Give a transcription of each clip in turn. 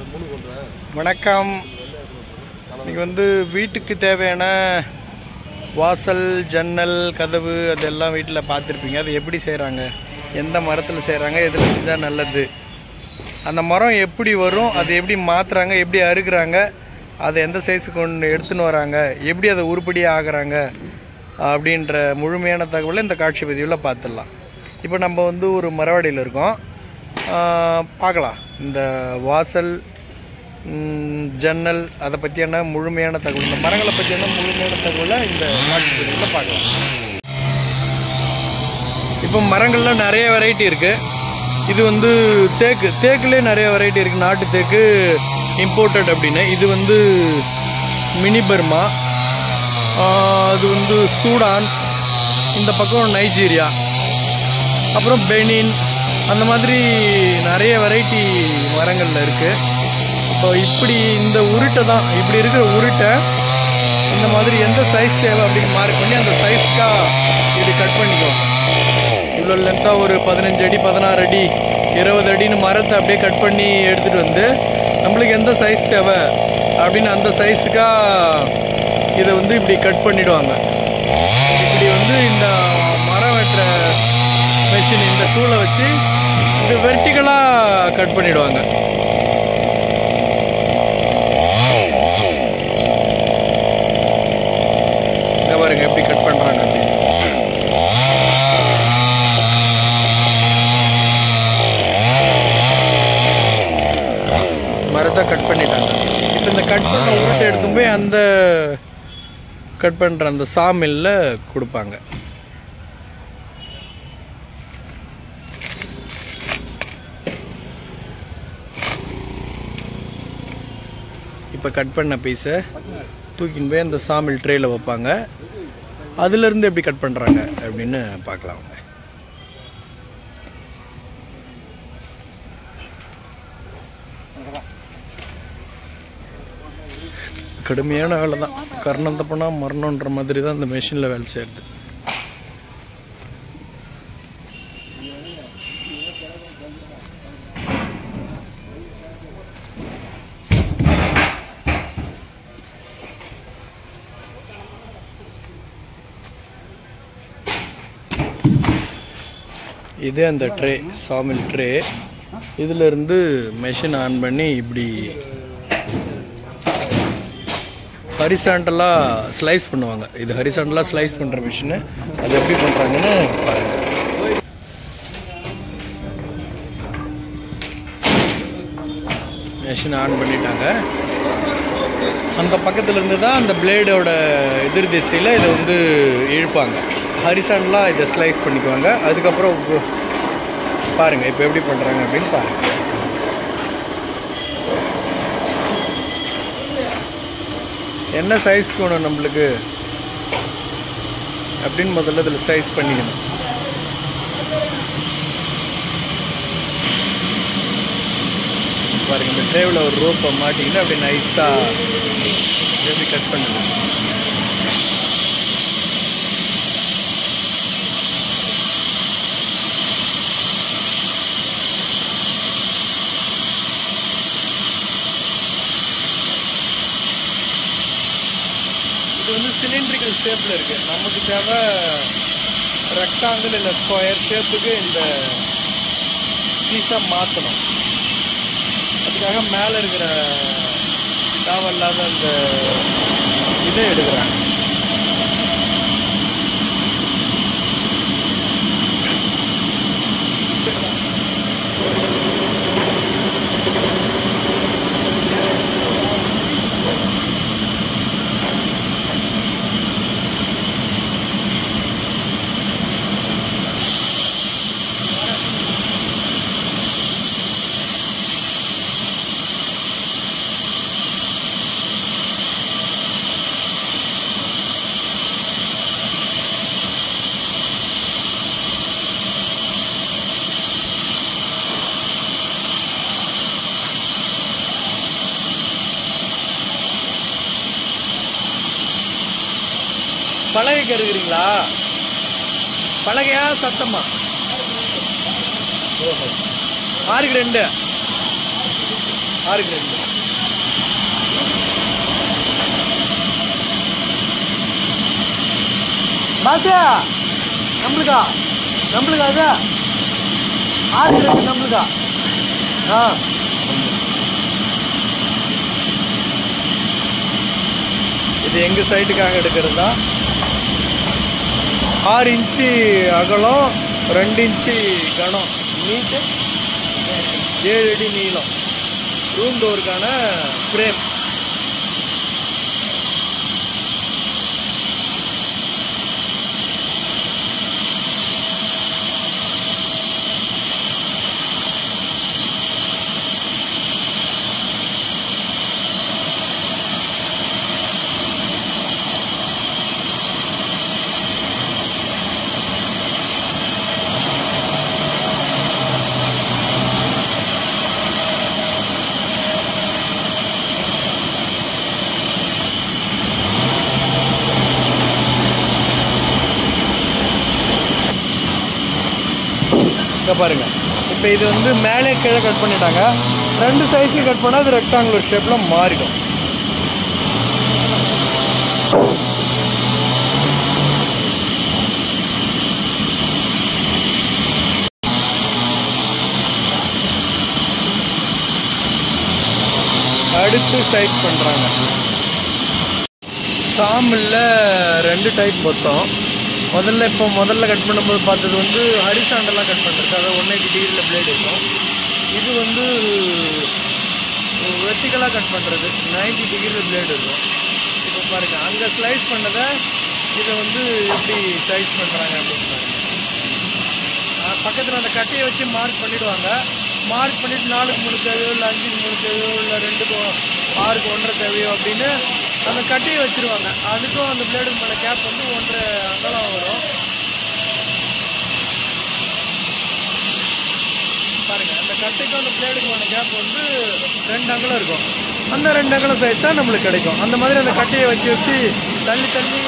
வணக்கம் இன்னைக்கு வந்து வீட்டுக்கு தேவையான வாசல் ஜன்னல் கதவு அதெல்லாம் வீட்டில் பார்த்துருப்பீங்க அது எப்படி செய்கிறாங்க எந்த மரத்தில் செய்கிறாங்க எதில் செஞ்சால் நல்லது அந்த மரம் எப்படி வரும் அது எப்படி மாற்றுறாங்க எப்படி அறுக்குறாங்க அதை எந்த சைஸுக்கு கொண்டு எடுத்துன்னு வராங்க எப்படி அதை உருப்படியாக ஆகுறாங்க அப்படின்ற முழுமையான தகவலை இந்த காட்சி பதிவில் பார்த்துடலாம் இப்போ நம்ம வந்து ஒரு மரவாடியில் இருக்கோம் ஆஹ் பார்க்கலாம் இந்த வாசல் ம், ஜன்னல் அதை பற்றியான முழுமையான தகவல் இந்த மரங்களை பற்றியான முழுமையான தகவலை இந்த காட்சி பதிவில் பார்க்கலாம் இப்போ மரங்கள்ல நிறைய வெரைட்டி இருக்கு இது வந்து தேக்கு தேக்குலேயே நிறைய வெரைட்டி இருக்கு நாட்டு தேக்கு இம்போர்ட்டட் அப்படின்னு இது வந்து மினி பர்மா ஆஹ் அது வந்து சூடான் இந்த பக்கம் நைஜீரியா அப்புறம் பெனின் அந்த மாதிரி நிறைய வெரைட்டி மரங்கள்ல இருக்கு ஸோ இப்படி இந்த உருட்டை தான் இப்படி இருக்கிற உருட்டை இந்த மாதிரி எந்த சைஸ் தேவை அப்படின்னு மார்க் பண்ணி அந்த சைஸ்க்கா இது கட் பண்ணிக்குவோம் இவ்வளோ லென்த்தாக ஒரு பதினஞ்சு அடி பதினாறு அடி இருபது அடின்னு மரத்தை அப்படியே கட் பண்ணி எடுத்துகிட்டு வந்து நம்மளுக்கு எந்த சைஸ் தேவை அப்படின்னு அந்த சைஸுக்கா இதை வந்து இப்படி கட் பண்ணிடுவாங்க இப்படி வந்து இந்த மரம் வெட்டுற மெஷின் இந்த டூலை வச்சு இது வெர்டிக்கலாக கட் பண்ணிடுவாங்க இங்க பாருங்க எப்படி கட் பண்ணுறாங்க அப்படின்னு மரத்தை கட் பண்ணிட்டாங்க இப்போ இந்த கட் பண்ண உருட்டை எடுத்து போய் அந்த கட் பண்ணுற அந்த சாமில்ல கொடுப்பாங்க இப்போ கட் பண்ண பீஸை தூக்கின்னு போய் அந்த சாமில் ட்ரேயில் வைப்பாங்க அதுலேருந்து எப்படி கட் பண்ணுறாங்க அப்படின்னு பார்க்கலாம் அவங்க கடுமையான வேலை தான் கர்ணம் தப்புனா மரணன்ற மாதிரி தான் இந்த மெஷினில் வேலை செய்யுது இது அந்த ட்ரே சாமில் ட்ரே இதுல இருந்து மெஷின் ஆன் பண்ணி இப்படி ஹரிசாண்டலாக ஸ்லைஸ் பண்ணுவாங்க இது ஹரிசாண்டலாக ஸ்லைஸ் பண்ணுற மிஷினு அது எப்படி பண்ணுறாங்கன்னு பாருங்கள் மிஷின் ஆன் பண்ணிட்டாங்க அந்த பக்கத்துல இருந்து தான் அந்த பிளேடோட எதிர் திசையில் இதை வந்து இழுப்பாங்க ஹரிசாண்டலாக இதை ஸ்லைஸ் பண்ணிக்குவாங்க அதுக்கப்புறம் உ- பாருங்க இப்போ எப்படி பண்ணுறாங்க அப்படின்னு பாருங்க என்ன சைஸ் வேணும் நம்மளுக்கு அப்படின்னு முதல்ல இதில் சைஸ் பண்ணிக்கணும் பாருங்க இந்த ட்ரேவில் ஒரு ரோப்பை மாட்டிக்கிட்டு அப்படியே நைஸாக எப்படி கட் பண்ணுது இது வந்து சிலிண்ட்ரிக்கல் ஷேப்பில் இருக்குது நமக்கு தேவை ரெக்டாங்கிள் இல்லை ஸ்கொயர் ஷேப்புக்கு இந்த பீஸாக மாற்றணும் அதுக்காக மேலே இருக்கிற தேவையில்லாத அந்த இதை எடுக்கிறாங்க பலகை கருகிறீங்களா பலகையா சத்தமா ஓஹோ ஆறுக்கு ரெண்டு ஆறுக்கு ரெண்டு பாசியா நம்மளுக்கா நம்மளுக்கா அது ஆறுக்கு ரெண்டு நம்மளுக்கா ஆ இது எங்கள் சைட்டுக்காக எடுக்கிறது தான் ஆறு இன்ச்சு அகலம் ரெண்டு இன்ச்சு கனம் நீட்டு ஏழு அடி நீளம் ரூம் டோருக்கான ஃப்ரேம் இங்கே பாருங்க இப்போ இது வந்து மேலே கீழே கட் பண்ணிட்டாங்க ரெண்டு சைஸ்லையும் கட் பண்ணால் அது ரெக்டாங்குலர் ஷேப்பில் மாறிடும் அடுத்து சைஸ் பண்ணுறாங்க சாமில் ரெண்டு டைப் மொத்தம் முதல்ல இப்போ முதல்ல கட் பண்ணும்போது பார்த்தது வந்து ஹரிசாண்டெல்லாம் கட் பண்ணுறது அதாவது ஒன் எயிட்டி டிகிரியில் பிளேட் இருக்கும் இது வந்து வெர்டிக்கலாக கட் பண்ணுறது 90 டிகிரியில் பிளேடு இருக்கும் இப்போ பாருங்கள் அங்கே ஸ்லைஸ் பண்ணதை இதை வந்து எப்படி சைஸ் பண்ணுறாங்க அப்படின்னு பாருங்க பக்கத்தில் அந்த கட்டையை வச்சு மார்க் பண்ணிடுவாங்க மார்க் பண்ணிட்டு நாலுக்கு மூணு தேவையோ இல்லை அஞ்சுக்கு மூணு தேவையோ இல்லை ரெண்டுக்கு ஆறுக்கு ஒன்றரை தேவையோ அப்படின்னு அந்த கட்டையை வச்சிருவாங்க அதுக்கும் அந்த பிளேடுக்கு மேலே கேப் வந்து ஒன்றரை அங்கலம் வரும் பாருங்க அந்த கட்டைக்கும் அந்த பிளேடுக்குமான கேப் வந்து ரெண்டு அங்கலம் இருக்கும் அந்த ரெண்டு அங்கலம் சைஸ் தான் நம்மளுக்கு கிடைக்கும் அந்த மாதிரி அந்த கட்டையை வச்சு வச்சு தள்ளி தள்ளி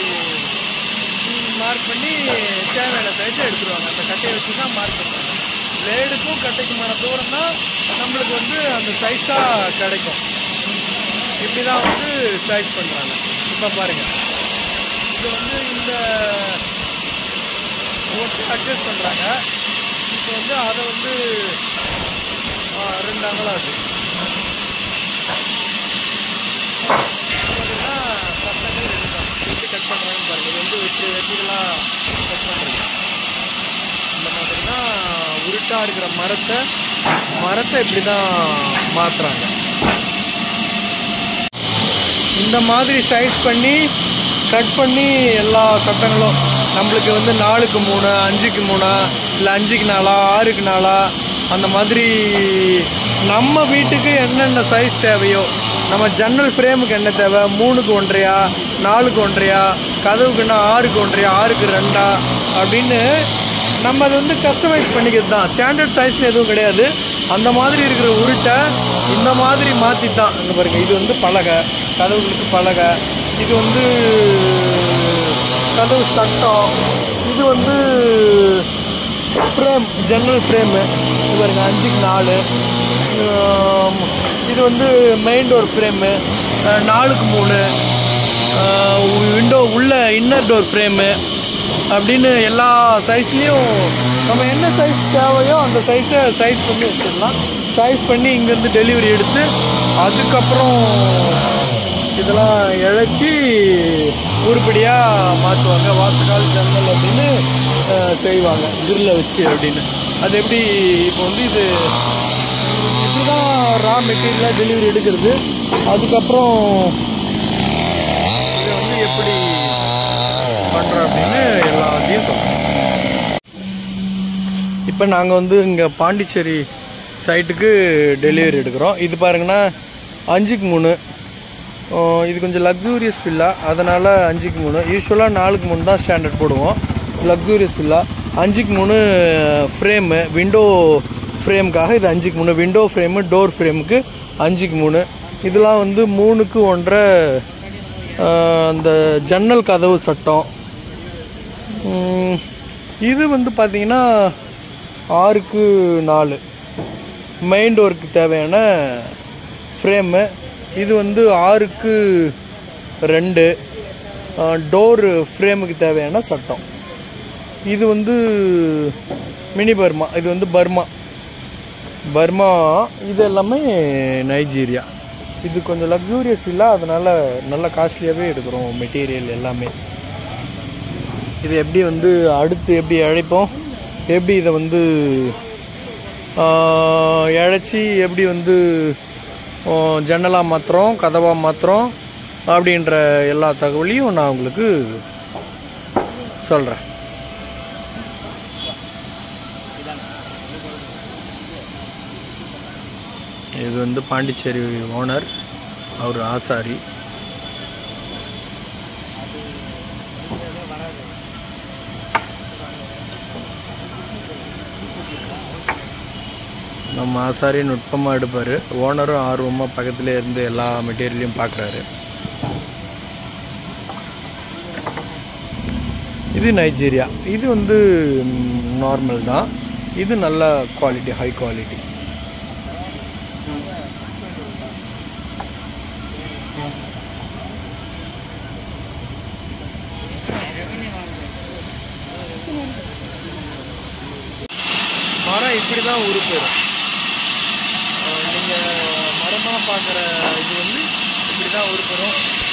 மார்க் பண்ணி தேவையான சைஸை எடுத்துருவாங்க அந்த கட்டையை வச்சு தான் மார்க் பண்ணுவாங்க பிளேடுக்கும் கட்டைக்குமான தூரம் தான் நம்மளுக்கு வந்து அந்த சைஸாக கிடைக்கும் இப்படி தான் வந்து சைஸ் பண்ணுறாங்க இப்போ பாருங்கள் இது வந்து இந்த ஓட்டு அட்ஜஸ்ட் பண்ணுறாங்க இப்போ வந்து அதை வந்து ஆ, ரெண்டு அங்கலம் அது பார்த்தீங்கன்னா பசங்க எடுக்கலாம் எப்படி கட் பண்ணுறாங்கன்னு பாருங்க இது வந்து வெற்றி வெற்றிகளாக கட் பண்ணுறது இந்த மாதிரி தான் உருட்டாக இருக்கிற மரத்தை மரத்தை இப்படி தான் மாற்றுறாங்க இந்த மாதிரி சைஸ் பண்ணி கட் பண்ணி எல்லா சட்டங்களும் நம்மளுக்கு வந்து நாலுக்கு மூணு அஞ்சுக்கு மூணா இல்லை அஞ்சுக்கு நாலா ஆறுக்கு நாலா அந்த மாதிரி நம்ம வீட்டுக்கு என்னென்ன சைஸ் தேவையோ நம்ம ஜன்னல் ஃப்ரேமுக்கு என்ன தேவை மூணுக்கு ஒன்றையா நாலுக்கு ஒன்றையா கதவுக்குன்னா ஆறுக்கு ஒன்றையா ஆறுக்கு ரெண்டா அப்படின்னு நம்ம அதை வந்து கஸ்டமைஸ் பண்ணிக்கிறது தான் ஸ்டாண்டர்ட் சைஸ்னு எதுவும் கிடையாது அந்த மாதிரி இருக்கிற உருட்டை இந்த மாதிரி மாற்றி தான் இங்கே பாருங்க இது வந்து பலகை கதவுகளுக்கு பலகை இது வந்து கதவு சட்டம் இது வந்து ஃப்ரேம் ஜன்னல் ஃப்ரேமு இது பாருங்க அஞ்சுக்கு நாலு ஆம், இது வந்து மெயின் டோர் ஃப்ரேமு நாலுக்கு மூணு விண்டோ உள்ள இன்னர் டோர் ஃப்ரேமு அப்படின்னு எல்லா சைஸ்லேயும் நம்ம என்ன சைஸ் தேவையோ அந்த சைஸை சைஸ் பண்ணி வச்சிடலாம் சைஸ் பண்ணி இங்கேருந்து டெலிவரி எடுத்து அதுக்கப்புறம் இதெல்லாம் இழைச்சி உருப்படியாக மாற்றுவாங்க வாசக்கால் ஜன்னல் அப்படின்னு அஹ், செய்வாங்க கிரில்ல வச்சு அப்படின்னு அது எப்படி இப்போ வந்து இது இப்படி தான் ரா மெட்டீரியலாக டெலிவரி எடுக்கிறது அதுக்கப்புறம் இதை வந்து எப்படி பண்ணுறோம் அப்படின்னு எல்லாத்தையும் சொல்கிறோம் இப்போ நாங்கள் வந்து இங்கே பாண்டிச்சேரி சைட்டுக்கு டெலிவரி எடுக்கிறோம் இது பாருங்கன்னா அஞ்சுக்கு மூணு ஓ, இது கொஞ்சம் லக்ஸூரியஸ் வில்லா அதனால் அஞ்சுக்கு மூணு யூஸ்வலாக நாலுக்கு மூணு தான் ஸ்டாண்டர்ட் போடுவோம் லக்ஸூரியஸ் வில்லா அஞ்சுக்கு மூணு ஃப்ரேமு விண்டோ ஃப்ரேமுக்காக இது அஞ்சுக்கு மூணு விண்டோ ஃப்ரேமு டோர் ஃப்ரேமுக்கு அஞ்சுக்கு மூணு இதெல்லாம் வந்து மூணுக்கு ஒன்றரை ஆஹ், அந்த ஜன்னல் கதவு சட்டம் உம், இது வந்து பார்த்தீங்கன்னா ஆறுக்கு நாலு மெயின் டோருக்கு தேவையான ஃப்ரேமு இது வந்து ஆறுக்கு ரெண்டு டோர் ஃப்ரேமுக்கு தேவையான சட்டம் இது வந்து மினி பர்மா இது வந்து பர்மா பர்மா இது எல்லாமே நைஜீரியா இது கொஞ்சம் லக்ஸூரியஸ் இல்லை அதனால நல்ல காஸ்ட்லியாகவே எடுக்கிறோம் மெட்டீரியல் எல்லாமே இது எப்படி வந்து அடுத்து எப்படி இழைப்போம் எப்படி இதை வந்து ஆஹ், இழைச்சி எப்படி வந்து ஆஹ், ஜன்னலாக மாற்றுறோம் கதவாக மாற்றுறோம் அப்படின்ற எல்லா தகவலையும் நான் உங்களுக்கு சொல்கிறேன் இது வந்து பாண்டிச்சேரி ஓனர் அவர் ஆசாரி நம்ம ஆசாரி நுட்பமாக எடுப்பார் ஓனரும் ஆர்வமாக பக்கத்துல இருந்து எல்லா மெட்டீரியலையும் பார்க்குறாரு இது நைஜீரியா இது வந்து நார்மல் தான் இது நல்ல குவாலிட்டி ஹை குவாலிட்டி மரம் இப்படி தான் உருப்பெறும் நீங்கள் மரமாக பார்க்குற இது வந்து இப்படி தான் உருப்பெறும்